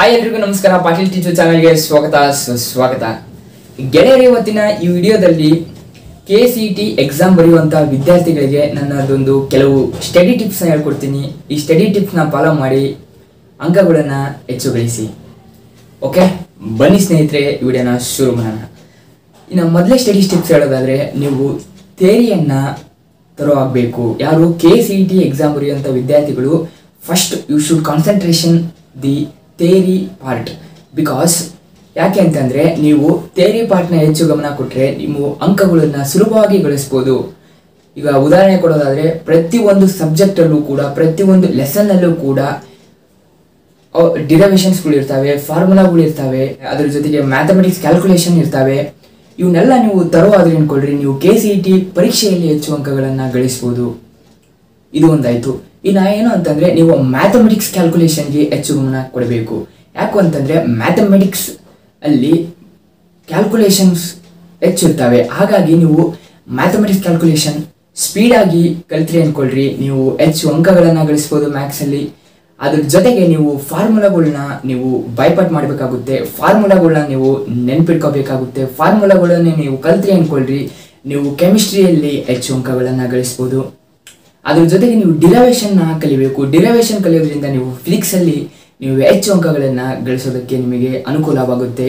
hi ಎಲ್ರಿಗೂ ನಮಸ್ಕಾರ Patil teacher ಚಾನಲ್ಗೆ ಸ್ವಾಗತ ಸುಸ್ವಾಗತ ಗೆಳೆಯರ ಇವತ್ತಿನ ಈ ವಿಡಿಯೋದಲ್ಲಿ ಕೆ ಸಿ ಟಿ ಎಕ್ಸಾಮ್ ಬರೆಯುವಂಥ ವಿದ್ಯಾರ್ಥಿಗಳಿಗೆ ನನ್ನದೊಂದು ಕೆಲವು ಸ್ಟಡಿ ಟಿಪ್ಸ್ನ ಹೇಳ್ಕೊಡ್ತೀನಿ ಈ ಸ್ಟಡಿ ಟಿಪ್ಸ್ನ ಫಾಲೋ ಮಾಡಿ ಅಂಕಗಳನ್ನು ಹೆಚ್ಚು ಗಳಿಸಿ ಓಕೆ ಬನ್ನಿ ಸ್ನೇಹಿತರೆ ಈ ವಿಡಿಯೋನ ಶುರು ಮಾಡೋಣ ಇನ್ನು ಮೊದಲೇ ಸ್ಟಡಿ ಟಿಪ್ಸ್ ಹೇಳೋದಾದ್ರೆ ನೀವು ಥೇರಿಯನ್ನ ತರೋ ಆಗಬೇಕು ಯಾರು ಕೆ ಸಿ ಟಿ ಎಕ್ಸಾಮ್ ಬರೆಯುವಂಥ ವಿದ್ಯಾರ್ಥಿಗಳು first you should concentration the theory part because ಯಾಕೆ ಅಂತಂದರೆ ನೀವು ಥೇರಿ ಪಾರ್ಟ್ನ ಹೆಚ್ಚು ಗಮನ ಕೊಟ್ಟರೆ ನೀವು ಅಂಕಗಳನ್ನು ಸುಲಭವಾಗಿ ಗಳಿಸ್ಬೋದು ಈಗ ಉದಾಹರಣೆ ಕೊಡೋದಾದರೆ ಪ್ರತಿಯೊಂದು ಸಬ್ಜೆಕ್ಟಲ್ಲೂ ಕೂಡ ಪ್ರತಿಯೊಂದು ಲೆಸನ್ನಲ್ಲೂ ಕೂಡ ಡಿರವೇಷನ್ಸ್ಗಳು ಇರ್ತವೆ ಫಾರ್ಮುಲಾಗಳು ಇರ್ತವೆ ಅದ್ರ ಜೊತೆಗೆ ಮ್ಯಾಥಮೆಟಿಕ್ಸ್ ಕ್ಯಾಲ್ಕುಲೇಷನ್ ಇರ್ತವೆ ಇವನ್ನೆಲ್ಲ ನೀವು ತರೋವಾದ್ರೆ ಅನ್ಕೊಳ್ರಿ ನೀವು ಕೆ ಸಿ ಟಿ ಪರೀಕ್ಷೆಯಲ್ಲಿ ಹೆಚ್ಚು ಅಂಕಗಳನ್ನು ಗಳಿಸ್ಬೋದು ಇದು ಒಂದಾಯ್ತು ಇನ್ನು ಏನು ಅಂತಂದ್ರೆ ನೀವು ಮ್ಯಾಥಮೆಟಿಕ್ಸ್ ಕ್ಯಾಲ್ಕುಲೇಷನ್ಗೆ ಹೆಚ್ಚು ಗಮನ ಕೊಡಬೇಕು ಯಾಕು ಅಂತಂದ್ರೆ ಮ್ಯಾಥಮೆಟಿಕ್ಸ್ ಅಲ್ಲಿ ಕ್ಯಾಲ್ಕುಲೇಷನ್ಸ್ ಹೆಚ್ಚಿರ್ತವೆ ಹಾಗಾಗಿ ನೀವು ಮ್ಯಾಥಮೆಟಿಕ್ಸ್ ಕ್ಯಾಲ್ಕುಲೇಷನ್ ಸ್ಪೀಡಾಗಿ ಕಲ್ತ್ರಿ ಅನ್ಕೊಳ್ರಿ ನೀವು ಹೆಚ್ಚು ಅಂಕಗಳನ್ನು ಗಳಿಸ್ಬೋದು ಮ್ಯಾಥ್ಸಲ್ಲಿ ಅದ್ರ ಜೊತೆಗೆ ನೀವು ಫಾರ್ಮುಲಾಗಳನ್ನ ನೀವು ಬೈಪಾಟ್ ಮಾಡಬೇಕಾಗುತ್ತೆ ಫಾರ್ಮುಲಾಗಳನ್ನ ನೀವು ನೆನ್ಪಿಟ್ಕೋಬೇಕಾಗುತ್ತೆ ಫಾರ್ಮುಲಾಗಳನ್ನ ನೀವು ಕಲ್ತ್ರಿ ಅನ್ಕೊಳ್ರಿ ನೀವು ಕೆಮಿಸ್ಟ್ರಿಯಲ್ಲಿ ಹೆಚ್ಚು ಅಂಕಗಳನ್ನು ಗಳಿಸ್ಬೋದು ಅದ್ರ ಜೊತೆಗೆ ನೀವು ಡಿರವೇಷನ್ನ ಕಲಿಬೇಕು ಡಿರವೇಷನ್ ಕಲಿಯೋದ್ರಿಂದ ನೀವು ಫಿಸಿಕ್ಸಲ್ಲಿ ನೀವು ಹೆಚ್ಚು ಅಂಕಗಳನ್ನು ಗಳಿಸೋದಕ್ಕೆ ನಿಮಗೆ ಅನುಕೂಲವಾಗುತ್ತೆ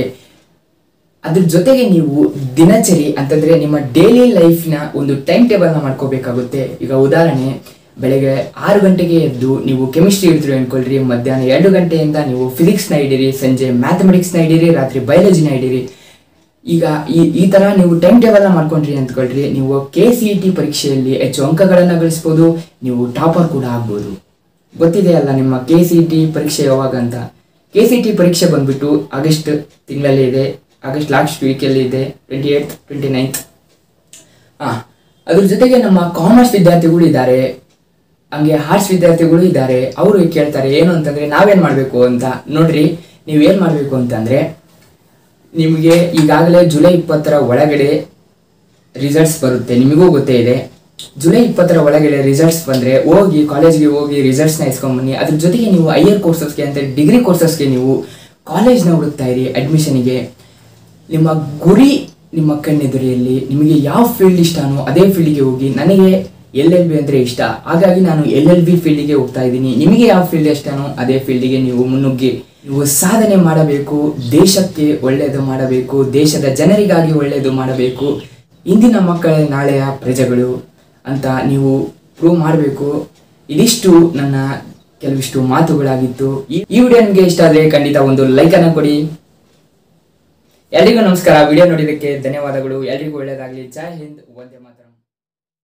ಅದ್ರ ಜೊತೆಗೆ ನೀವು ದಿನಚರಿ ಅಂತಂದ್ರೆ ನಿಮ್ಮ ಡೈಲಿ ಲೈಫ್ನ ಒಂದು ಟೈಮ್ ಟೇಬಲ್ನ ಮಾಡ್ಕೋಬೇಕಾಗುತ್ತೆ ಈಗ ಉದಾಹರಣೆ ಬೆಳಗ್ಗೆ ಆರು ಗಂಟೆಗೆ ಎದ್ದು ನೀವು ಕೆಮಿಸ್ಟ್ರಿ ಇಡ್ತೀರಿ ಅನ್ಕೊಳ್ರಿ ಮಧ್ಯಾಹ್ನ ಎರಡು ಗಂಟೆಯಿಂದ ನೀವು ಫಿಸಿಕ್ಸ್ನ ಹಿಡೀರಿ ಸಂಜೆ ಮ್ಯಾಥಮೆಟಿಕ್ಸ್ನ ಹಿಡೀರಿ ರಾತ್ರಿ ಬಯಾಲಜಿನ ಹಿಡೀರಿ ಈಗ ಈ ಈ ತರ ನೀವು ಟೈಮ್ ಟೇಬಲ್ನ ಮಾಡ್ಕೊಂಡ್ರಿ ಅಂದ್ಕೊಳ್ರಿ ನೀವು ಕೆ ಸಿ ಟಿ ಪರೀಕ್ಷೆಯಲ್ಲಿ ಹೆಚ್ಚು ಅಂಕಗಳನ್ನು ಗಳಿಸ್ಬೋದು ನೀವು ಟಾಪರ್ ಕೂಡ ಆಗ್ಬೋದು ಗೊತ್ತಿದೆ ಅಲ್ಲ ನಿಮ್ಮ ಕೆ ಸಿ ಟಿ ಪರೀಕ್ಷೆ ಯಾವಾಗ ಅಂತ ಕೆ ಸಿ ಟಿ ಪರೀಕ್ಷೆ ಬಂದ್ಬಿಟ್ಟು ಆಗಸ್ಟ್ ತಿಂಗಳಲ್ಲಿ ಇದೆ ಆಗಸ್ಟ್ ಲಾಸ್ಟ್ ವೀಕಲ್ಲಿ ಇದೆ ಟ್ವೆಂಟಿ ಏಯ್ತ್ ಟ್ವೆಂಟಿ ನೈನ್ತ್ ಹಾಂ ಅದ್ರ ಜೊತೆಗೆ ನಮ್ಮ ಕಾಮರ್ಸ್ ವಿದ್ಯಾರ್ಥಿಗಳು ಇದ್ದಾರೆ ಹಂಗೆ ಆರ್ಟ್ಸ್ ವಿದ್ಯಾರ್ಥಿಗಳು ಇದ್ದಾರೆ ಅವರು ಕೇಳ್ತಾರೆ ಏನು ಅಂತಂದ್ರೆ ನಾವೇನ್ ಮಾಡಬೇಕು ಅಂತ ನೋಡ್ರಿ ನೀವು ಏನು ಮಾಡಬೇಕು ಅಂತಂದ್ರೆ ನಿಮಗೆ ಈಗಾಗಲೇ ಜುಲೈ ಇಪ್ಪತ್ತರ ಒಳಗಡೆ ರಿಸಲ್ಟ್ಸ್ ಬರುತ್ತೆ ನಿಮಗೂ ಗೊತ್ತೇ ಇದೆ ಜುಲೈ ಇಪ್ಪತ್ತರ ಒಳಗಡೆ ರಿಸಲ್ಟ್ಸ್ ಬಂದರೆ ಹೋಗಿ ಕಾಲೇಜ್ಗೆ ಹೋಗಿ ರಿಸಲ್ಟ್ಸ್ನ ಇಸ್ಕೊಂಬನ್ನಿ ಅದ್ರ ಜೊತೆಗೆ ನೀವು ಹೈಯರ್ ಕೋರ್ಸಸ್ಗೆ ಅಂತ ಡಿಗ್ರಿ ಕೋರ್ಸಸ್ಗೆ ನೀವು ಕಾಲೇಜ್ನ ಹುಡುಕ್ತಾ ಇರಿ ಅಡ್ಮಿಷನ್ಗೆ ನಿಮ್ಮ ಗುರಿ ನಿಮ್ಮ ಕಣ್ಣೆದುರಿಯಲ್ಲಿ ನಿಮಗೆ ಯಾವ ಫೀಲ್ಡ್ ಇಷ್ಟನೋ ಅದೇ ಫೀಲ್ಡ್ಗೆ ಹೋಗಿ ನನಗೆ ಎಲ್ ಎಲ್ ಬಿ ಅಂದರೆ ಇಷ್ಟ ಹಾಗಾಗಿ ನಾನು ಎಲ್ ಎಲ್ ಬಿ ಫೀಲ್ಡಿಗೆ ಹೋಗ್ತಾ ಇದ್ದೀನಿ ನಿಮಗೆ ಯಾವ ಫೀಲ್ಡ್ ಇಷ್ಟನೋ ಅದೇ ಫೀಲ್ಡಿಗೆ ನೀವು ಮುನ್ನುಗ್ಗಿ ನೀವು ಸಾಧನೆ ಮಾಡಬೇಕು ದೇಶಕ್ಕೆ ಒಳ್ಳೆಯದು ಮಾಡಬೇಕು ದೇಶದ ಜನರಿಗಾಗಿ ಒಳ್ಳೆಯದು ಮಾಡಬೇಕು ಇಂದಿನ ಮಕ್ಕಳ ನಾಳೆಯ ಪ್ರಜೆಗಳು ಅಂತ ನೀವು ಪ್ರೂವ್ ಮಾಡಬೇಕು ಇದಿಷ್ಟು ನನ್ನ ಕೆಲವಿಷ್ಟು ಮಾತುಗಳಾಗಿತ್ತು ಈ ಈ ವಿಡಿಯೋ ನಿಮಗೆ ಇಷ್ಟ ಆದರೆ ಖಂಡಿತ ಒಂದು ಲೈಕ್ ಅನ್ನು ಕೊಡಿ ಎಲ್ರಿಗೂ ನಮಸ್ಕಾರ ವಿಡಿಯೋ ನೋಡಿದ್ದಕ್ಕೆ ಧನ್ಯವಾದಗಳು ಎಲ್ರಿಗೂ ಒಳ್ಳೆಯದಾಗಲಿ ಜೈ ಹಿಂದ್ ವಂದೇ ಮಾತರಂ